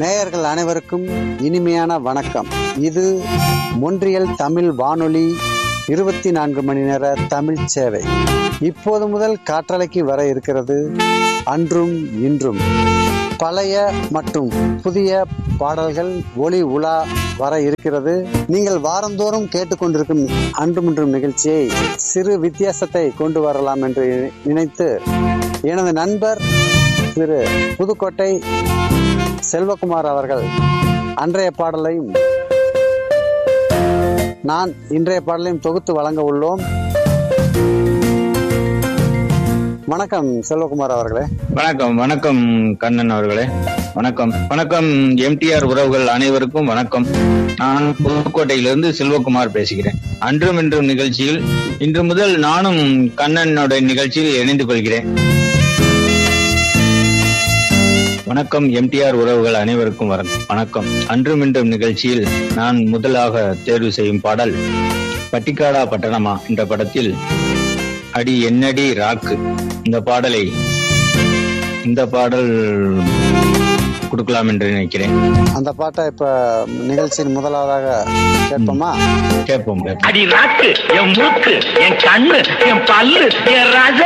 நேயர்கள் அனைவருக்கும் இனிமையான வணக்கம் இது மொன்றியல் தமிழ் வானொலி இருபத்தி நான்கு மணி நேர தமிழ் சேவை இப்போது முதல் காற்றலைக்கு வர இருக்கிறது அன்றும் இன்றும் பழைய மற்றும் புதிய பாடல்கள் ஒளி உலா வர இருக்கிறது நீங்கள் வாரந்தோறும் கேட்டுக்கொண்டிருக்கும் அன்றும் இன்றும் நிகழ்ச்சியை சிறு வித்தியாசத்தை கொண்டு வரலாம் என்று நினைத்து எனது நண்பர் திரு புதுக்கோட்டை செல்வகுமார் அவர்கள் அன்றைய பாடலையும் நான் இன்றைய பாடலையும் தொகுத்து வழங்க உள்ளோம் வணக்கம் செல்வகுமார் அவர்களே வணக்கம் வணக்கம் கண்ணன் அவர்களே வணக்கம் வணக்கம் எம்டிஆர் உறவுகள் அனைவருக்கும் வணக்கம் நான் புதுக்கோட்டையிலிருந்து செல்வகுமார் பேசுகிறேன் அன்றும் இன்றும் நிகழ்ச்சியில் இன்று முதல் நானும் கண்ணனோட நிகழ்ச்சியில் இணைந்து கொள்கிறேன் வணக்கம் எம்டிஆர் உறவுகள் அனைவருக்கும் வர- வணக்கம் அன்றும் இன்றும் நிகழ்ச்சியில் நான் முதலாக தேர்வு செய்யும் பாடல் பட்டிக்காடா பட்டணமா என்ற படத்தில் அடி என்னடி ராக்கு இந்த பாடலை இந்த பாடல் கொடுக்கலாம் என்று நினைக்கிறேன் அந்த பாட்டை இப்ப நிகழ்ச்சியின் முதலாவதாக கேட்போமா கேட்போம் கேட்போம் அடி நாக்கு என் மூக்கு என் கண்ணு என் பல்லு என் ராஜ